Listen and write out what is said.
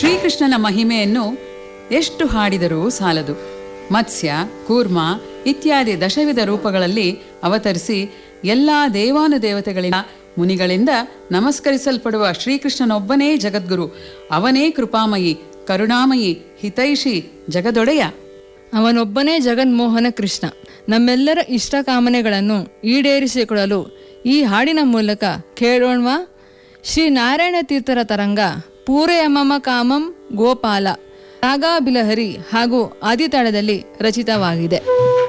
ಶ್ರೀಕೃಷ್ಣನ ಮಹಿಮೆಯನ್ನು ಎಷ್ಟು ಹಾಡಿದರೂ ಸಾಲದು ಮತ್ಸ್ಯ ಕೂರ್ಮ ಇತ್ಯಾದಿ ದಶವಿಧ ರೂಪಗಳಲ್ಲಿ ಅವತರಿಸಿ ಎಲ್ಲಾ ದೇವಾನುದೇವತೆಗಳಿಂದ ಮುನಿಗಳಿಂದ ನಮಸ್ಕರಿಸಲ್ಪಡುವ ಶ್ರೀಕೃಷ್ಣನೊಬ್ಬನೇ ಜಗದ್ಗುರು ಅವನೇ ಕೃಪಾಮಯಿ ಕರುಣಾಮಯಿ ಹಿತೈಷಿ ಜಗದೊಡೆಯ ಅವನೊಬ್ಬನೇ ಜಗನ್ಮೋಹನ ಕೃಷ್ಣ ನಮ್ಮೆಲ್ಲರ ಇಷ್ಟ ಕಾಮನೆಗಳನ್ನು ಈಡೇರಿಸಿಕೊಡಲು ಈ ಹಾಡಿನ ಮೂಲಕ ಕೇಳೋಣ್ವಾ ಶ್ರೀ ನಾರಾಯಣ ತೀರ್ಥರ ತರಂಗ ಪೂರಯಮಮ ಕಾಮಂ ಗೋಪಾಲ ರಾಗಾಬಿಲಹರಿ ಹಾಗೂ ಆದಿತಾಳದಲ್ಲಿ ರಚಿತವಾಗಿದೆ